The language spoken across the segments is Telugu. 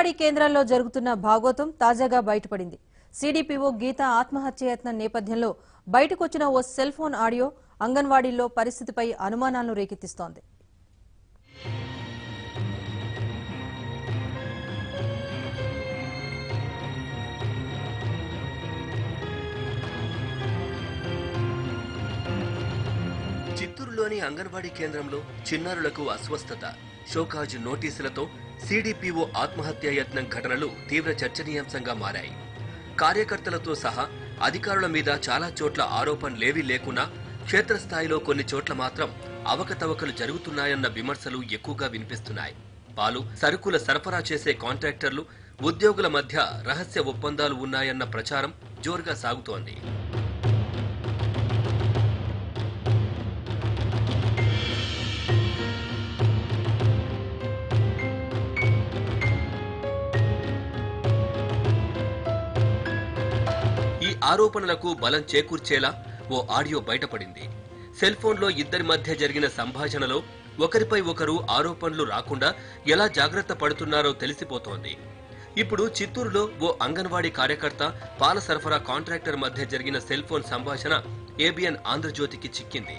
అంగన్వాడీ కేంద్రాల్లో జరుగుతున్న భాగోతం తాజాగా బయటపడింది సీడీపీఓ గీత ఆత్మహత్యయత్నం నేపథ్యంలో బయటకొచ్చిన ఓ సెల్ ఫోన్ ఆడియో అంగన్వాడీల్లో పరిస్థితిపై అనుమానాలను రేకెత్తిస్తోంది చిత్తూరులోని అంగన్వాడీ కేంద్రంలో చిన్నారులకు అస్వస్థత షోకాజ్ నోటీసులతో సీడీపీఓ ఆత్మహత్య యత్నం ఘటనలు తీవ్ర చర్చనీయాంశంగా మారాయి కార్యకర్తలతో సహా అధికారుల మీద చాలా చోట్ల ఆరోపణలేవీ లేకున్నా క్షేత్రస్థాయిలో కొన్ని చోట్ల మాత్రం అవకతవకలు జరుగుతున్నాయన్న విమర్శలు ఎక్కువగా వినిపిస్తున్నాయి పాలు సరుకుల సరఫరా చేసే కాంట్రాక్టర్లు ఉద్యోగుల మధ్య రహస్య ఒప్పందాలు ఉన్నాయన్న ప్రచారం జోరుగా సాగుతోంది ఈ ఆరోపణలకు బలం చేకూర్చేలా ఓ ఆడియో బయటపడింది సెల్ ఫోన్లో ఇద్దరి మధ్య జరిగిన సంభాషణలో ఒకరిపై ఒకరు ఆరోపణలు రాకుండా ఎలా జాగ్రత్త పడుతున్నారో తెలిసిపోతోంది ఇప్పుడు చిత్తూరులో ఓ అంగన్వాడీ కార్యకర్త పాల సరఫరా కాంట్రాక్టర్ మధ్య జరిగిన సెల్ ఫోన్ సంభాషణ ఏబిఎన్ ఆంధ్రజ్యోతికి చిక్కింది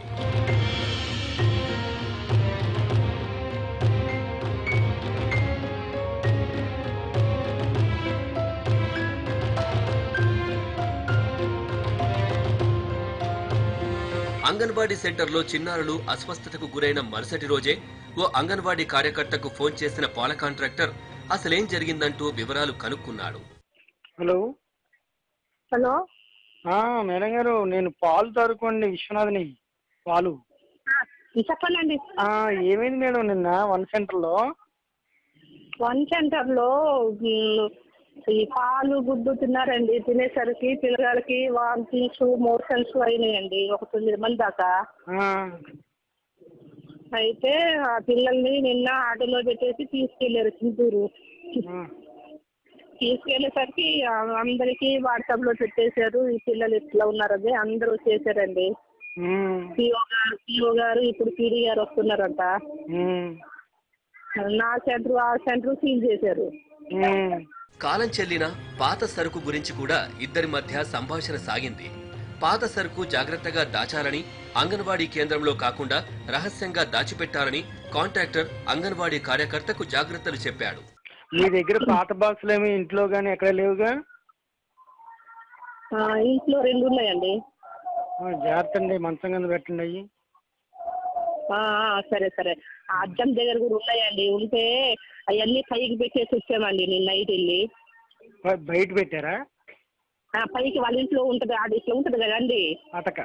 అంగన్వాడీ సెంటర్లో చిన్నారులు అస్వస్థతకు గురైన మరుసటి రోజే ఓ అంగన్వాడీ కార్యకర్తకు ఫోన్ చేసిన పాల కాంట్రాక్టర్ అసలేం జరిగిందంటూ వివరాలు కనుక్కున్నాడు హలో హలో ఆ, మేడం గారు నేను పాలు తరుకోండి విశ్వనాథ్ని పాలు ఆ, చెప్పండి ఆ, ఏమైంది మేడం నిన్న వన్ సెంటర్లో వన్ సెంటర్ లో ఉమ్, ఈ పాలు గుడ్డు తిన్నారండి తినేసరికి పిల్లగాళ్ళకి వామిటింగ్స్ మోషన్స్ అయినాయండి ఒక తొమ్మిది మంది దాకా ఆ, అయితే ఆ పిల్లల్ని నిన్న ఆటోలో పెట్టేసి తీసుకెళ్లారు చింతూరు ఆ, తీసుకెళ్లేసరికి ఆ, అందరికీ వాట్సాప్ లో పెట్టేశారు ఈ పిల్లలు ఇట్లా ఉన్నారని అందరూ చేశారండి ఉమ్, పిఓ గారు పిఓ గారు ఇప్పుడు పీడీ గారు వస్తున్నారంట ఉమ్, నా సెంటర్ ఆ సెంటర్ సీల్ చేశారు ఉమ్. కాలం చెల్లిన పాత సరుకు గురించి కూడా ఇద్దరి మధ్య సంభాషణ సాగింది పాత సరుకు జాగ్రత్తగా దాచాలని అంగన్వాడీ కేంద్రంలో కాకుండా రహస్యంగా దాచిపెట్టాలని కాంట్రాక్టర్ అంగన్వాడీ కార్యకర్తకు జాగ్రత్తలు చెప్పాడు మీ దగ్గర పాత బాక్సులు ఏమి ఇంట్లో కానీ ఎక్కడ లేవుగా ఆ, ఇంట్లో రెండు ఉన్నాయండి ఆ, జాగ్రత్త అండి మంచం కింద పెట్టండి అయ్యి ఆ, ఆ, సరే సరే ఆ అద్దం దగ్గర కూడా ఉన్నాయండి ఉంటే అవన్నీ పైకి పెట్టేసి వచ్చామండి నిన్న నైట్ వెళ్ళి బ- బయట పెట్టారా ఆ, పైకి వాళ్ళ ఇంట్లో ఉంటది అది ఇట్లా ఉంటది కదండి అటక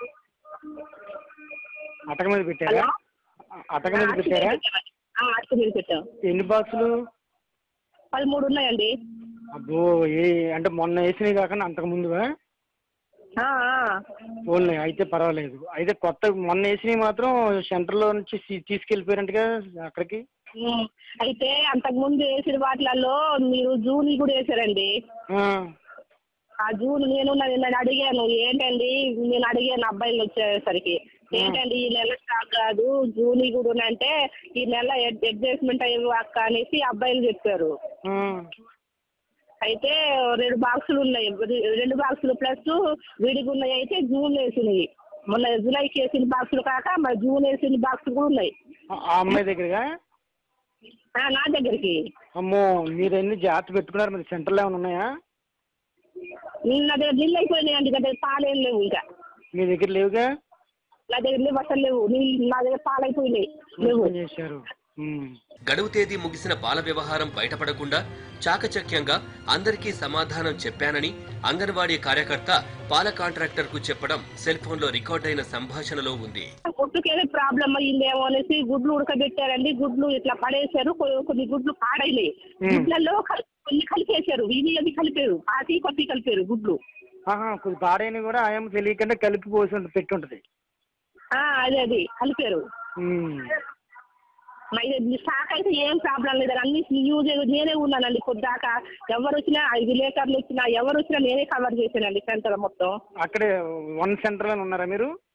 అటక మీద పెట్టారా హలో అటక మీద పెట్టారా అట్టు మీద పెట్టాం ఎన్ని బాక్సులు పదమూడు ఉన్నాయండి అబ్బో ఏ అంటే మొన్న వేసినవి కాకుండా అంతకు ముందువా ఆ, ఆ. ఓన్లీ అయితే పర్వాలేదు అయితే కొత్త మొన్న వేసినవి మాత్రం సెంటర్లో నుంచి తీ- తీసుకెళ్ళిపోయారంటగా అక్కడికి ఉమ్, అయితే అంతకు ముందు వేసిన వాటిలలో మీరు జూన్ కూడా వేసారండి ఆ, ఆ జూన్ నేను నిన్న అడిగాను ఏంటండి నేను అడిగాను అబ్బాయిలు వచ్చేసరికి ఏంటండి ఈ నెల స్టాక్ కాదు జూన్ కూడా అంటే ఈ నెల అడ్జస్ట్మెంట్ అయ్యి అక్క అనేసి అబ్బాయిలు చెప్పారు ఆ, అయితే రెండు బాక్సులు ఉన్నాయి రెండు బాక్సులు ప్లస్ విడిగా ఉన్నాయి అయితే జూన్ వేసినవి మొన్న జూలైకి వేసిన బాక్సులు కాక మరి జూన్ వేసిన బాక్సులు కూడా ఉన్నాయి ఆ అమ్మాయి దగ్గరగా ఆ, నా దగ్గరికి అమ్మో మీరు ఎన్ని జాగ్రత్త పెట్టుకున్నారు మరి సెంటర్లో ఏమైనా ఉన్నాయా నిన్న దగ్గర నీళ్ళు అయిపోయినాయండి దగ్గర పాలేం లేవు ఇంకా మీ దగ్గర లేవుగా నా దగ్గర లేవు అసలు లేవు నీళ్ళు నా దగ్గర పాలైపోయినాయి లేవు పని చేశారు ఉమ్. గడువు తేదీ ముగిసిన పాల వ్యవహారం బయటపడకుండా చాకచక్యంగా అందరికీ సమాధానం చెప్పానని అంగన్వాడీ కార్యకర్త పాల కాంట్రాక్టర్కు చెప్పడం సెల్ ఫోన్లో రికార్డైన సంభాషణలో ఉంది గుడ్డుకేదో ప్రాబ్లం అయ్యిందేమో అనేసి గుడ్లు ఉడకబెట్టారండి గుడ్లు ఇట్లా పడేశారు కొ- కొన్ని గుడ్లు పాడైనాయి గుడ్లలో కల్- కొన్ని కలిపేశారు ఇవి అది కలిపారు పాతి కొద్ది కలిపారు గుడ్లు ఆహా కొద్ది పాడైన కూడా ఆయమ్మ తెలియకుండా కలిపి పోసి ఉంట- పెట్టి ఉంటుంది ఆ అదే అది కలిపారు ఉమ్. మరి స్టాక్ అయితే ఏం ప్రాబ్లం లేదు అన్ని యూజ్ నేనే ఉన్నానండి కొద్దాకా ఎవరు వచ్చినా ఐదు విలేకరులు వచ్చినా ఎవరు వచ్చినా నేనే కవర్ చేశానండి సెంటర్ మొత్తం అక్కడే వన్ సెంటర్లో ఉన్నారా మీరు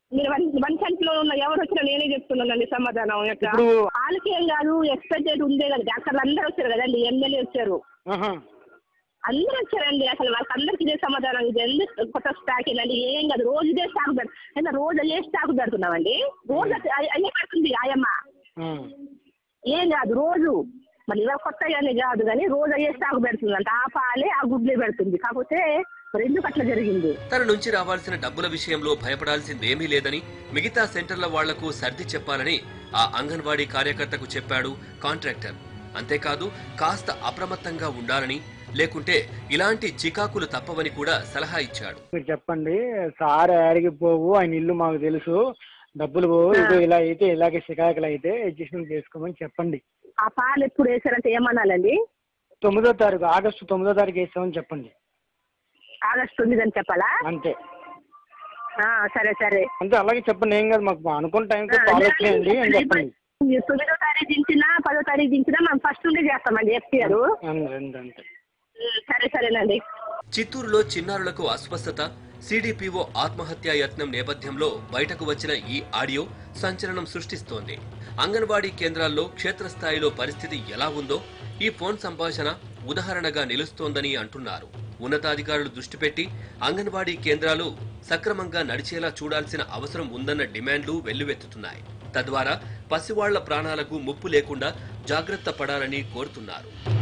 మీరు వన్ వన్ సెంట్లో ఉన్న ఎవరు వచ్చినా నేనే చెప్తున్నానండి సమాధానం యొక్క ఇప్పుడు వాళ్ళకేం కాదు ఎక్స్పెక్టెడ్ ఉందే కదా డాక్టర్లు అందరూ వచ్చారు కదండి ఎమ్మెల్యే వచ్చారు ఆహా. అందరూ వచ్చారండి అసలు వాళ్ళకందరికి ఇదే సమాధానం ఇది ఎందుకు కొత్త స్టాక్ ఏంటండి ఏం కాదు రోజు ఇదే స్టాక్ పెడ అయినా రోజు అయ్యే స్టాక్ పెడుతున్నామండి రోజు అదే- అయ్యే అయ్యే పెడుతుంది ఆయమ్మ ఆ. ఏం కాదు రోజు మరి ఇలా కొత్త అని కాదు కానీ రోజు అయ్యే స్టాక్ పెడుతుందంట ఆ పాలే ఆ గుడ్లే పెడుతుంది కాకపోతే మరి ఎందుకు అట్లా జరిగింది తన నుంచి రావాల్సిన డబ్బుల విషయంలో భయపడాల్సిందేమీ లేదని మిగతా సెంటర్ల వాళ్లకు సర్ది చెప్పాలని ఆ అంగన్వాడీ కార్యకర్తకు చెప్పాడు కాంట్రాక్టర్ అంతేకాదు కాస్త అప్రమత్తంగా ఉండాలని లేకుంటే ఇలాంటి చికాకులు తప్పవని కూడా సలహా ఇచ్చాడు మీరు చెప్పండి సార్ ఆడికి పోవు ఆయన ఇల్లు మాకు తెలుసు డబ్బులు పోవు ఇదో ఇలా అయితే ఇలాగే షికాకులు అయితే అడ్జస్ట్మెంట్ చేసుకోమని చెప్పండి ఆ పాలు ఎప్పుడు వేసారంటే ఏమనాలండి తొమ్మిదో తారీఖు ఆగస్టు తొమ్మిదో తారీఖు వేస్తామని చెప్పండి ఆగస్ట్ తొమ్మిది అని చెప్పాలా అంతే ఆ, సరే సరే అంతే అలాగే చెప్పండి ఏం కాదు మాకు అనుకున్న టైంకి పాలు వచ్చేయండి అని చెప్పండి మీరు తొమ్మిదో తారీఖు దించినా పదో తారీఖు దించినా మనం ఫస్ట్ నుండి చేస్తామండి ఎఫ్టీఆర్ అంతే అంతే అంతే సరే సరేనండి చిత్తూరులో చిన్నారులకు అస్వస్థత సిడిపిఓ ఆత్మహత్యా యత్నం నేపథ్యంలో బయటకు వచ్చిన ఈ ఆడియో సంచలనం సృష్టిస్తోంది అంగన్వాడీ కేంద్రాల్లో క్షేత్రస్థాయిలో పరిస్థితి ఎలా ఉందో ఈ ఫోన్ సంభాషణ ఉదాహరణగా నిలుస్తోందని అంటున్నారు ఉన్నతాధికారులు దృష్టి పెట్టి అంగన్వాడీ కేంద్రాలు సక్రమంగా నడిచేలా చూడాల్సిన అవసరం ఉందన్న డిమాండ్లు వెల్లువెత్తుతున్నాయి తద్వారా పసివాళ్ల ప్రాణాలకు ముప్పు లేకుండా జాగ్రత్త పడాలని కోరుతున్నారు